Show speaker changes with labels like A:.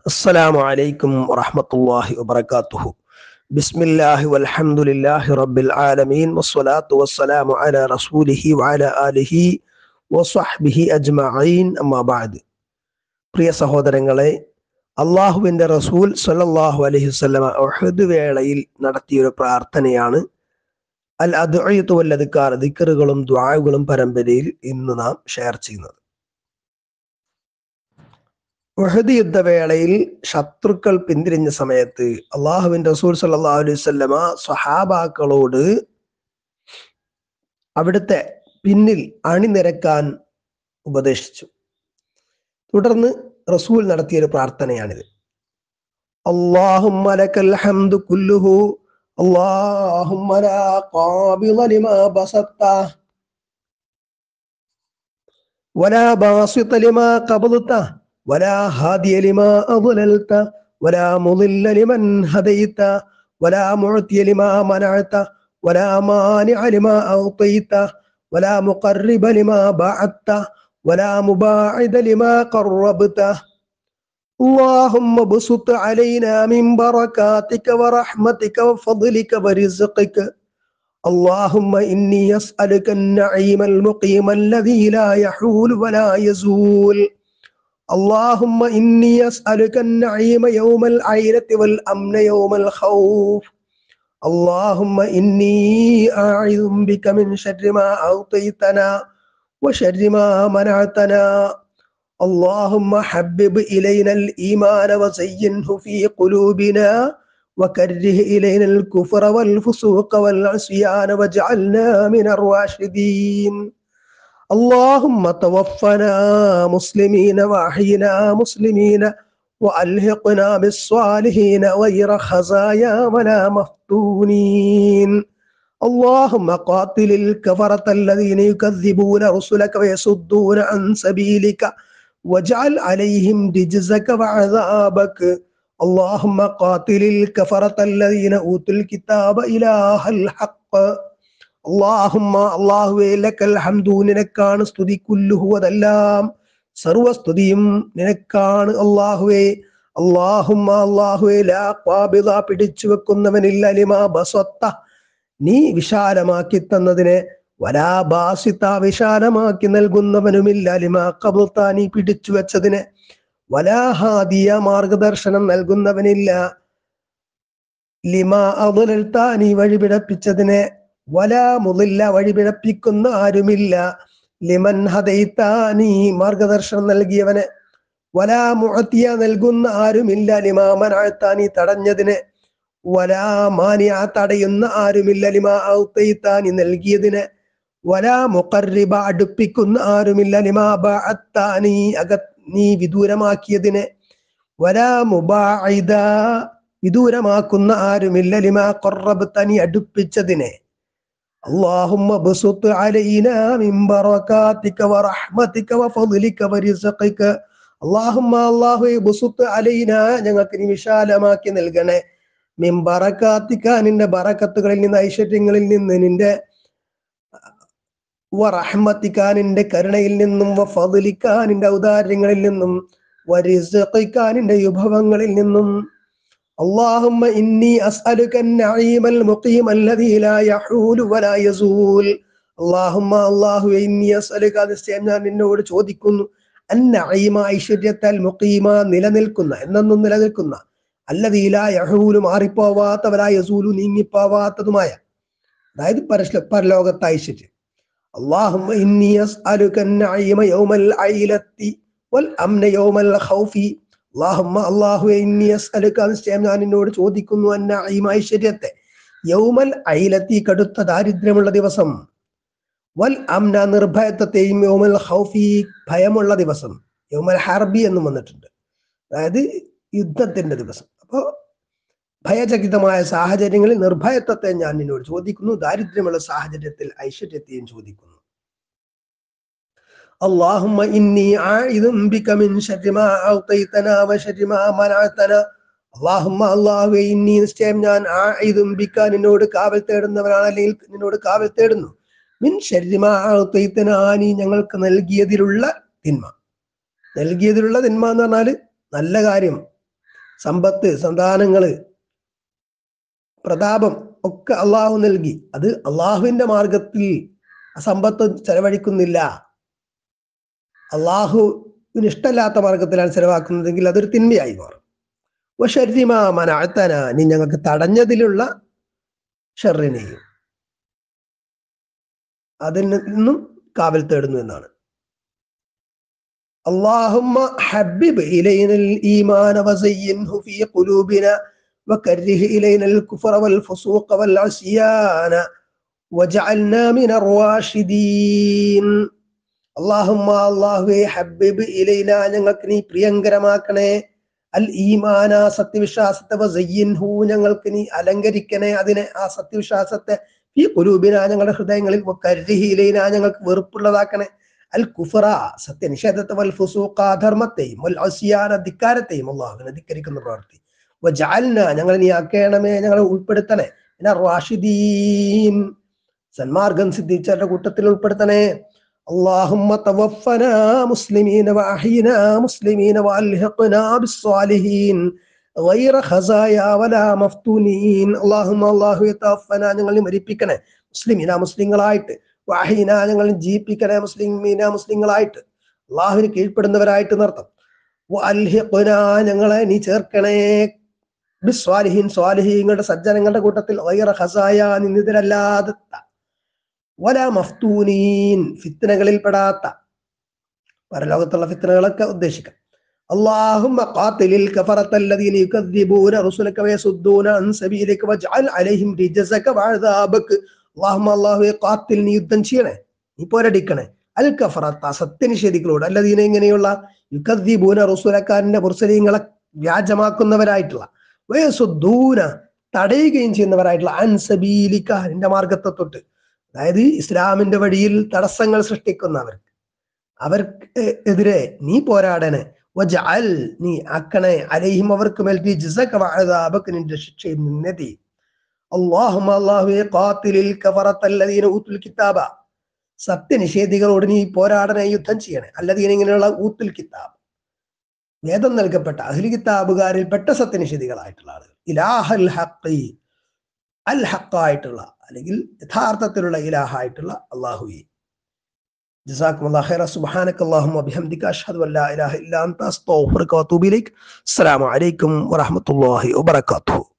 A: السلام عليكم ورحمة الله وبركاته بسم الله والحمد لله رب العالمين والصلاة والسلام على رسوله وعلى آله وصحبه أجمعين أما بعد പ്രിയ സഹോദരങ്ങളെ അള്ളാഹുവിന്റെ റസൂൽ സല്ലല്ലാഹു അലൈഹി വസല്ലമ ഉഹദ് വേളയിൽ നടത്തിയൊരു പ്രാർത്ഥനയാണ് അൽ അദ്ഉയത്തു വൽ അദ്കാർ ദിക്റുകളും ദുആകളും പരമ്പരയിൽ ഇന്ന് നാം ഷെയർ ചെയ്യുന്നത് ഉഹദ് യുദ്ധവേളയിൽ ശത്രുക്കൾ പിന്തിരിഞ്ഞ സമയത്ത് അള്ളാഹുവിൻ റസൂൽ സല്ലല്ലാഹു അലൈഹി വസല്ലമ സ്വഹാബാക്കളോട് അവിടുത്തെ പിന്നിൽ അണിനിരക്കാൻ ഉപദേശിച്ചു തുടർന്ന് റസൂൽ നടത്തിയൊരു പ്രാർത്ഥനയാണിത് اللهم لك الحمد كله اللهم لا قابض لما بسطته ولا باسط لما قبضته ولا هادي لما أضللت ولا مضل لمن هديت ولا معطي لما منعت ولا مانع لما أعطيت ولا مقرب لما بعدت ولا مباعد لما قربته اللهم بسط علينا من بركاتك ورحمتك وفضلك ورزقك اللهم إني أسألك النعيم المقيم الذي لا يحول ولا يزول اللهم إني أسألك النعيم يوم العيرة والأمن يوم الخوف اللهم إني أعوذ بك من شر ما أعطيتنا وشر ما منعتنا اللهم حبب إلينا الإيمان وزينه في قلوبنا وكره إلينا الكفر والفسوق والعصيان واجعلنا من الراشدين اللهم توفنا مسلمين واحينا مسلمين وألحقنا بالصالحين غير خزايا ولا مفتونين اللهم قاتل الكفرة الذين يكذبون رسلك ويصدون عن سبيلك واجعل عليهم رجزك وعذابك اللهم قاتل الكفرة الذين أوتوا الكتاب إله الحق اللهم الله لك الحمد നിനക്കാണ് സ്തുതി കുല്ലുഹു അതെല്ലാം സർവസ്തുതിയും നിനക്കാണ് അള്ളാഹുവേ അള്ളാഹുമ്മ അള്ളാഹുവേ ലാ ഖാബിദ പിടിച്ചു വെക്കുന്നവനില്ല ലിമാ ബസത്ത നീ വിശാലമാക്കി തന്നതിനെ വലാ ബാസിത്ത വിശാലമാക്കി നൽകുന്നവനുമില്ല ലിമാ കബുത്ത നീ പിടിച്ചു വെച്ചതിനെ വലാ ഹാദിയ മാർഗദർശനം നൽകുന്നവനില്ല ലിമാ അതുലൽത്ത നീ വഴിപിഴപ്പിച്ചതിനെ വലാ മുതില്ല വഴിപിഴപ്പിക്കുന്ന ആരുമില്ല ലിമൻ ഹദൈത്ത നീ മാർഗദർശനം നൽകിയവനെ വലാ മുഅത്തിയ നൽകുന്ന ആരുമില്ല ലിമാ മനാഴ്ത്ത നീ തടഞ്ഞതിനെ വലാ മാനിയ തടയുന്ന ആരുമില്ല ലിമാ ഔത്തൈത്ത നീ നൽകിയതിനെ വലാ മുഖറിബ അടുപ്പിക്കുന്ന ആരുമില്ല ലിമാ ബഅത്ത നീ അക നീ വിദൂരമാക്കിയതിനെ വലാ മുബാഇദ വിദൂരമാക്കുന്ന ആരുമില്ല ലിമാ ഖറബ്ത നീ അടുപ്പിച്ചതിനെ اللهم بسط علينا من بركاتك ورحمتك وفضلك ورزقك اللهم الله بسط علينا ഞങ്ങൾക്ക് നീ വിശാലമാക്കി നൽകണേ മിൻ ബറക്കാത്തിക്ക നിന്റെ ബറക്കത്തുകളിൽ നിന്ന് ഐശ്വര്യങ്ങളിൽ നിന്ന് നിന്റെ വറഹ്മത്തിക്ക നിന്റെ കരുണയിൽ നിന്നും വഫദിലിക്ക നിന്റെ ഔദാര്യങ്ങളിൽ നിന്നും വരിസഖിക്ക നിന്റെ വിഭവങ്ങളിൽ നിന്നും اللهم إني أسألك النعيم المقيم الذي لا يحول ولا يزول اللهم الله إني أسألك നിശ്ചയം ഞാൻ നിന്നോട് ചോദിക്കുന്നു അന്നഈമ ഐശ്വര്യത്താൽ മുഖീമ നിലനിൽക്കുന്ന എന്നും നിലനിൽക്കുന്ന അല്ലതീല യഹൂലു മാറിപ്പോവാത്തവരാ യസൂലു നീങ്ങിപ്പോവാത്തതുമായ അതായത് പരശ്ല പരലോകത്തെ ഐശ്വര്യം اللهم إني أسألك النعيم يوم العيلة والأمن يوم الخوف അള്ളാഹുമ്മ അള്ളാഹു നിശ്ചയം ഞാൻ എന്നോട് ചോദിക്കുന്നു എന്ന ഐശ്വര്യത്തെ യൗമൽ ഐലത്തി കടുത്ത ദാരിദ്ര്യമുള്ള ദിവസം വൽ അംന നിർഭയത്വത്തെയും യൗമൽ ഹൗഫി ഭയമുള്ള ദിവസം യൗമൽ ഹർബി എന്നും വന്നിട്ടുണ്ട് അതായത് യുദ്ധത്തിന്റെ ദിവസം അപ്പോ ഭയചകിതമായ സാഹചര്യങ്ങളിൽ നിർഭയത്വത്തെ ഞാൻ നിന്നോട് ചോദിക്കുന്നു ദാരിദ്ര്യമുള്ള സാഹചര്യത്തിൽ ഐശ്വര്യത്തെയും ചോദിക്കുന്നു اللهم إني عائذ بك من شر ما أعطيتنا وشر ما منعتنا اللهم الله إني നിശ്ചയം ഞാൻ ആയിദും ബിക്ക നിന്നോട് കാവൽ തേടുന്നവരാണ് അല്ലെങ്കിൽ നിന്നോട് കാവൽ തേടുന്നു മിൻ ഷർരിമാ അഅ്തൈതനാ നീ ഞങ്ങൾക്ക് നൽകിയതിലുള്ള തിന്മ നൽകിയതിലുള്ള തിന്മ എന്ന് പറഞ്ഞാല് നല്ല കാര്യം സമ്പത്ത് സന്താനങ്ങള് പ്രതാപം ഒക്കെ അള്ളാഹു നൽകി അത് അള്ളാഹുവിന്റെ മാർഗത്തിൽ ആ സമ്പത്ത് ചെലവഴിക്കുന്നില്ല അള്ളാഹുവിന് ഇഷ്ടമല്ലാത്ത മാർഗത്തിലാണ് ചെലവാക്കുന്നതെങ്കിൽ അതൊരു തിന്മയായി മാറും ശരിമാ മനഅത്തന നീ ഞങ്ങൾക്ക് തടഞ്ഞതിലുള്ള ഷെറിനെയും അതിൽ നിന്നും കാവൽ തേടുന്നു എന്നാണ് اللهم حبب إلينا الإيمان وزينه في قلوبنا وكره إلينا الكفر والفسوق والعصيان وجعلنا من الراشدين اللهم الله حبب إلينا ഞങ്ങൾക്ക് നീ പ്രിയങ്കരമാക്കണേ അൽ ഈമാന സത്യവിശ്വാസത്തെ വസയ്യിൻഹു ഞങ്ങൾക്ക് നീ അലങ്കരിക്കണേ അതിനെ ആ സത്യവിശ്വാസത്തെ ഈ കുരൂബിന ഞങ്ങളുടെ ഹൃദയങ്ങളിൽ കരിഹിയിലൈന ഞങ്ങൾക്ക് വെറുപ്പുള്ളതാക്കണേ അൽ കുഫറ സത്യനിഷേധത്തെ വൽ ഫുസൂഖ ധർമ്മത്തെയും വൽ അസിയാന ധിക്കാരത്തെയും അള്ളാഹുവിനെ ധിക്കരിക്കുന്ന പ്രവൃത്തി വജാൽന ഞങ്ങളെ നീ ആക്കേണമേ ഞങ്ങളെ ഉൾപ്പെടുത്തണേ പിന്നെ റാഷിദീൻ സന്മാർഗം സിദ്ധിച്ചവരുടെ കൂട്ടത്തിൽ ഉൾപ്പെടുത്തണേ اللهم توفنا مسلمين وأحينا مسلمين وألحقنا بالصالحين غير خزايا ولا مفتونين اللهم الله يتوفنا ഞങ്ങളെ മരിപ്പിക്കണേ മുസ്ലിമീന മുസ്ലിങ്ങളായിട്ട് വാഹീന ഞങ്ങൾ ജീവിപ്പിക്കണേ മുസ്ലിമീന മുസ്ലിങ്ങളായിട്ട് അള്ളാഹുവിന് കീഴ്പ്പെടുന്നവരായിട്ട് നിർത്തം അൽഹിഖുന ഞങ്ങളെ നീ ചേർക്കണേ ബിസ്വാലിഹീൻ സ്വാലിഹീങ്ങളുടെ സജ്ജനങ്ങളുടെ കൂട്ടത്തിൽ ഗൈറ ഖസായ നിന്നിതരല്ലാതെ വല മഫ്തൂനീൻ ഫിത്തനകളിൽ പെടാത്ത പരലോകത്തുള്ള ഫിത്തനകളൊക്കെ ഉദ്ദേശിക്കാം اللهم قاتل الكفرة الذين يكذبون رسلك ويصدون عن سبيلك واجعل عليهم رجزك وعذابك اللهم الله قاتل നീ യുദ്ധം ചെയ്യണേ നീ പോരടിക്കണേ അൽ കഫറത്ത സത്യനിഷേധികളോട് അല്ലതീന ഇങ്ങനെയുള്ള യുക്കദ്ദീബൂന റുസുലക്കാരന്റെ മുർസലീങ്ങളെ വ്യാജമാക്കുന്നവരായിട്ടുള്ള വയസുദ്ദൂന തടയുകയും ചെയ്യുന്നവരായിട്ടുള്ള അൻസബീലിക്ക നിന്റെ മാർഗത്തെ തൊട്ട് അതായത് ഇസ്ലാമിന്റെ വഴിയിൽ തടസ്സങ്ങൾ സൃഷ്ടിക്കുന്നവർക്ക് അവർക്ക് എതിരെ നീ പോരാടനെ വജഅൽ നീ ആക്കണേ അലൈഹിം അവർക്ക് മേൽ ജിസക വഅദാബക നിന്റെ ശിക്ഷയും നിന്നതി അല്ലാഹുമ്മ അല്ലാഹുവേ ഖാതിലിൽ കഫറത്തല്ലദീന ഊത്തുൽ കിതാബ സത്യനിഷേധികളോട് നീ പോരാടനെ യുദ്ധം ചെയ്യണേ അല്ലദീന ഇങ്ങനെയുള്ള ഊത്തുൽ കിതാബ് വേദം നൽകപ്പെട്ട അഹ്ലി കിതാബുകാരിൽ പെട്ട സത്യനിഷേധികളായിട്ടുള്ള ആളുകൾ ഇലാഹൽ ഹഖി അൽ ഹക്കായിട്ടുള്ള അല്ലെങ്കിൽ യഥാർത്ഥത്തിലുള്ള ഇലാഹായിട്ടുള്ള അള്ളാഹുയെ جزاكم الله خيرا سبحانك اللهم وبحمدك أشهد أن لا إله إلا أنت أستغفرك وأتوب إليك السلام عليكم ورحمة الله وبركاته